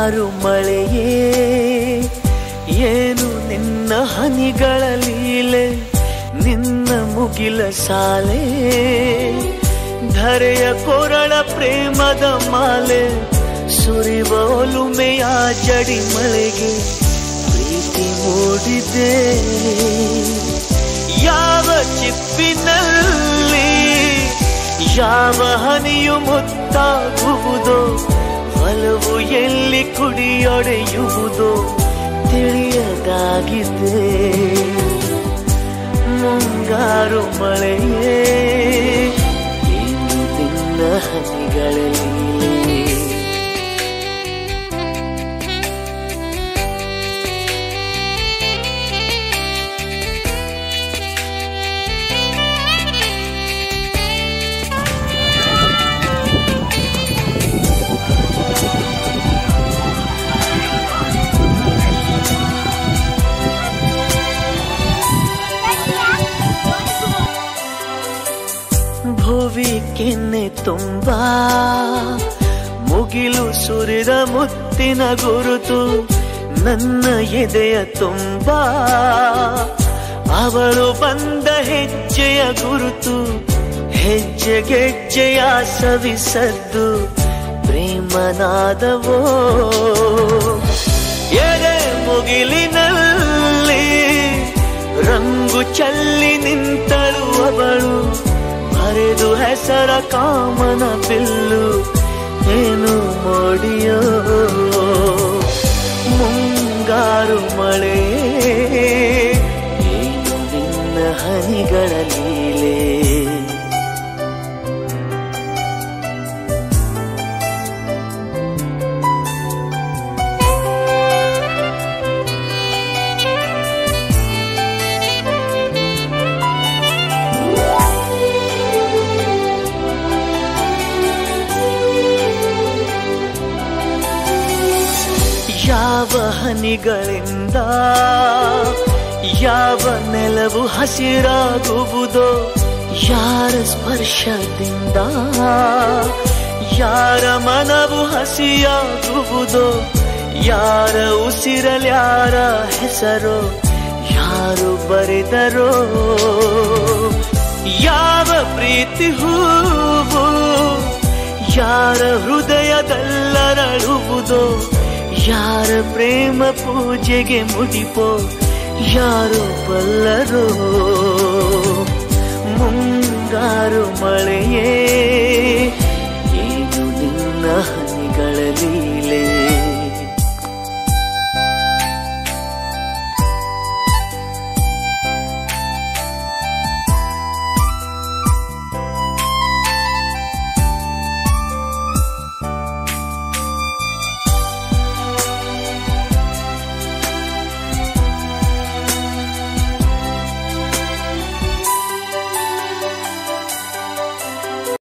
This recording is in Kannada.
ಮುಂಗಾರು ಮಳೆಯೇ ಏನು ನಿನ್ನ ಹನಿಗಳ ಲೀಲೆ ನಿನ್ನ ಮುಗಿಲ ಸಾಲೆ ಧರೆಯ ಕೊರಳ ಪ್ರೇಮದ ಮಾಲೆ ಸುರಿವ ಒಲುಮೆಯ ಜಡಿ ಮಳೆಗೆ ಪ್ರೀತಿ ಮೂಡಿದೆ ಯಾವ ಚಿಪ್ಪಿನಲ್ಲಿ ಯಾವ ಹನಿಯು ಮುತ್ತಾಗುವುದೋ ಒಲವು ಎಲ್ಲಿ ಕುಡಿಯೊಡೆಯುವುದೋ ತಿಳಿಯದಾಗಿದೆ ಮುಂಗಾರು ಮಳೆಯೇ ಏನು ನಿನ್ನ ಹನಿಗಳಲ್ಲಿ ಭುವಿ ಕೆನ್ನೆ ತುಂಬಾ ಮುಗಿಲು ಸುರಿದ ಮುತ್ತಿನ ಗುರುತು ನನ್ನ ಎದೆಯ ತುಂಬಾ ಅವಳು ಬಂದ ಹೆಜ್ಜೆಯ ಗುರುತು ಹೆಜ್ಜೆಗೆಜ್ಜೆಯ ಸವಿಸದ್ದು ಪ್ರೇಮನಾದವೋ ಎದೆ ಮುಗಿಲಿನಲ್ಲಿ ರಂಗು ಚಲ್ಲಿ ನಿಂತಳು ಅವಳು ಬರೆದು ಹೆಸರ ಕಾಮನ ಬಿಲ್ಲು ಏನು ಮೋಡಿಯೋ ಮುಂಗಾರು ಮಳೆ ಏನು ನಿನ್ನ ಹನಿಗಳ ಲೀಲೆ ಯಾವ ಹನಿಗಳಿಂದ ಯಾವ ನೆಲವು ಹಸಿರಾಗುವುದೋ ಯಾರ ಸ್ಪರ್ಶದಿಂದ ಯಾರ ಮನವು ಹಸಿಯಾಗುವುದೋ ಯಾರ ಉಸಿರಲ್ಯಾರ ಹೆಸರೋ ಯಾರು ಬರೆದರೋ ಯಾವ ಪ್ರೀತಿ ಹೂವು ಯಾರ ಹೃದಯದಲ್ಲರಳುವುದೋ ಯಾರ ಪ್ರೇಮ ಪೂಜೆಗೆ ಮುಡಿಪೋ ಯಾರು ಬಲ್ಲರೋ ಮುಂಗಾರು ಮಳೆಯೇ ಏನು ನಿನ್ನ ಹನಿ